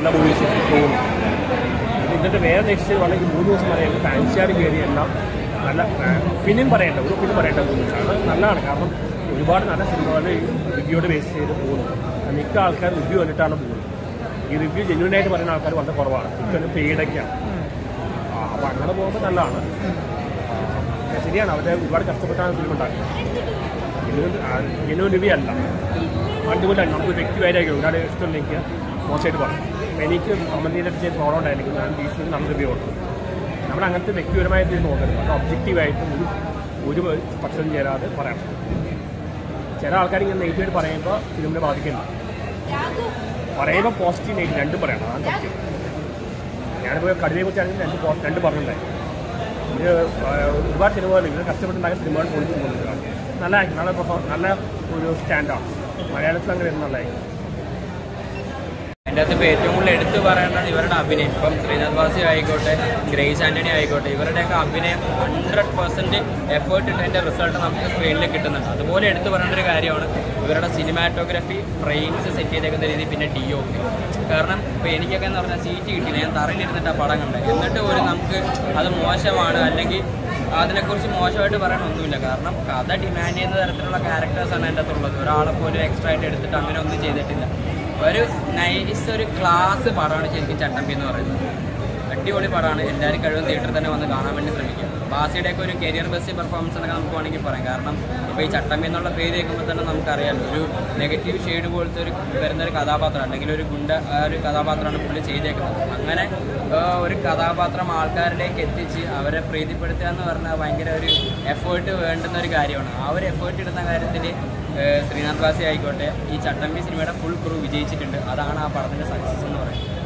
എല്ലാ മൂവീസും പോകുന്നു എന്നിട്ട് വേറെ നെക്സ്റ്റ് വളരെ മൂന്ന് ദിവസം വരെ ഞങ്ങൾ ഫാൻസിയാർ കയറി എല്ലാം നല്ല ആ, പിന്നെയും പറയേണ്ട ഒരു പിന്നെ പറയേണ്ട മൂവീസാണ് നല്ലതാണ് കാരണം ഒരുപാട് നല്ല സിനിമകൾ റിവ്യൂടെ ബേസ് ചെയ്ത് പോകുന്നു മിക്ക ആൾക്കാർ റിവ്യൂ കണ്ടിട്ടാണ് പോകുന്നത് ഈ റിവ്യൂ ജെന്യൂൻ ആയിട്ട് പറയുന്ന ആൾക്കാർ വളരെ കുറവാണ് മിക്കവരും പെയ്ഡൊക്കെയാണ് അപ്പോൾ അങ്ങനെ പോകുമ്പോൾ നല്ലതാണ് ആ, ശരിയാണ് അവരെ ഒരുപാട് കഷ്ടപ്പെട്ടാണ് ഫിലിം ഉണ്ടാക്കുന്നത് ജെന്യൂൻ റിവ്യൂ അല്ല അടിപൊളിയാണ് നമുക്ക് വ്യക്തിപരമായിരിക്കും ഒരാളെ ഇഷ്ടമില്ലെങ്കിൽ മോശമായിട്ട് പറയും അപ്പോൾ എനിക്ക് അമന്തിയുടെ അടുത്ത് ചെയ്ത് പ്രോബ്ലം ഉണ്ടായിരിക്കും ഞാൻ ബീച്ചിൽ നല്ല റിവ്യൂ ഉണ്ട് നമ്മൾ അങ്ങനത്തെ വ്യക്തിപരമായിട്ട് ഇത് നോക്കരുത് അത് ഒബ്ജക്റ്റീവായിട്ട് ഒരു ഒരു പക്ഷം ചേരാതെ പറയണം ചില ആൾക്കാർ ഇങ്ങനെ നെഗറ്റീവായിട്ട് പറയുമ്പോൾ ഫിലിമിനെ ബാധിക്കില്ല പറയുമ്പോൾ പോസിറ്റീവ് നെഗറ്റീവ് രണ്ടും പറയണം അതാണ് സത്യം ഞാനിപ്പോൾ കടുവയെ കുറിച്ചാണെങ്കിൽ രണ്ട് പോ- രണ്ട് പറഞ്ഞിട്ടുണ്ടായി ഇത് ആ, ഒരുപാട് സിനിമകൾ ഇങ്ങനെ കഷ്ടപ്പെട്ടുണ്ടാക്കിയ സിനിമകൾ പൊളിച്ചു പോകുന്നതാണ് നല്ല ആക്ടിങ്, നല്ല പെർഫോം നല്ല ഒരു സ്റ്റാൻഡാണ് മലയാളത്തിൽ അങ്ങനെ വരുന്ന നല്ലതായിരിക്കും എൻ്റെ അകത്ത് ഇപ്പോൾ ഏറ്റവും കൂടുതൽ എടുത്തു പറയേണ്ടത് ഇവരുടെ അഭിനയം ഇപ്പം ശ്രീനാഥ് വാസി ആയിക്കോട്ടെ ഗ്രേസ് ആൻ്റണി ആയിക്കോട്ടെ ഇവരുടെയൊക്കെ അഭിനയം ഹൺഡ്രഡ് പെർസെൻറ്റ് എഫേർട്ട് ഇട്ടതിൻ്റെ റിസൾട്ട് നമുക്ക് സ്ക്രീനിൽ കിട്ടുന്നുണ്ട് അതുപോലെ എടുത്തു പറയേണ്ട ഒരു കാര്യമാണ് ഇവരുടെ സിനിമാറ്റോഗ്രഫി ഫ്രെയിംസ് സെറ്റ് ചെയ്തേക്കുന്ന രീതി പിന്നെ ഡി ഒ പി കാരണം ഇപ്പോൾ എനിക്കൊക്കെ എന്ന് പറഞ്ഞാൽ സീറ്റ് കിട്ടിയില്ല ഞാൻ തറയിലിരുന്നിട്ട് ആ പടം കണ്ടത് എന്നിട്ട് ഒരു നമുക്ക് അത് മോശമാണ് അല്ലെങ്കിൽ അതിനെക്കുറിച്ച് മോശമായിട്ട് പറയാനൊന്നുമില്ല കാരണം കഥ ഡിമാൻഡ് ചെയ്യുന്ന തരത്തിലുള്ള ക്യാരക്ടേഴ്സാണ് എൻ്റെ അകത്തുള്ളത് ഒരാളെ പോലും എക്സ്ട്രാ ആയിട്ട് എടുത്തിട്ട് അങ്ങനെ ഒന്നും ചെയ്തിട്ടില്ല ഒരു നൈസ് ഒരു ക്ലാസ് പടമാണ് ശരിക്കും ചട്ടമ്പി എന്ന് പറയുന്നത് അടിപൊളി പടമാണ് എല്ലാവരും കഴിവും തിയേറ്ററിൽ തന്നെ വന്ന് കാണാൻ വേണ്ടി ശ്രമിക്കുക ബാസിയുടെയൊക്കെ ഒരു കരിയർ ബെസ്റ്റ് പെർഫോമൻസ് എന്നൊക്കെ നമുക്ക് വേണമെങ്കിൽ പറയാം കാരണം ഇപ്പോൾ ഈ ചട്ടമ്പി എന്നുള്ള പേര് കേൾക്കുമ്പോൾ തന്നെ നമുക്കറിയാമല്ലോ ഒരു നെഗറ്റീവ് ഷെയ്ഡ് പോലത്തെ ഒരു വരുന്ന ഒരു കഥാപാത്രം അല്ലെങ്കിൽ ഒരു ഗുണ്ട ആ ഒരു കഥാപാത്രമാണ് പുള്ളി ചെയ്തേക്കുന്നത് അങ്ങനെ ആ, ഒരു കഥാപാത്രം ആൾക്കാരിലേക്ക് എത്തിച്ച് അവരെ പ്രീതിപ്പെടുത്തുക എന്ന് പറഞ്ഞാൽ ഭയങ്കര ഒരു എഫേർട്ട് വേണ്ടുന്ന ഒരു കാര്യമാണ് ആ ഒരു എഫേർട്ട് ഇടുന്ന കാര്യത്തിൽ ശ്രീനാഥ് ബാസി ആയിക്കോട്ടെ ഈ ചട്ടമ്പി സിനിമയുടെ ഫുൾ ക്രൂ വിജയിച്ചിട്ടുണ്ട് അതാണ് ആ പടത്തിൻ്റെ സക്സസ് എന്ന് പറയുന്നത്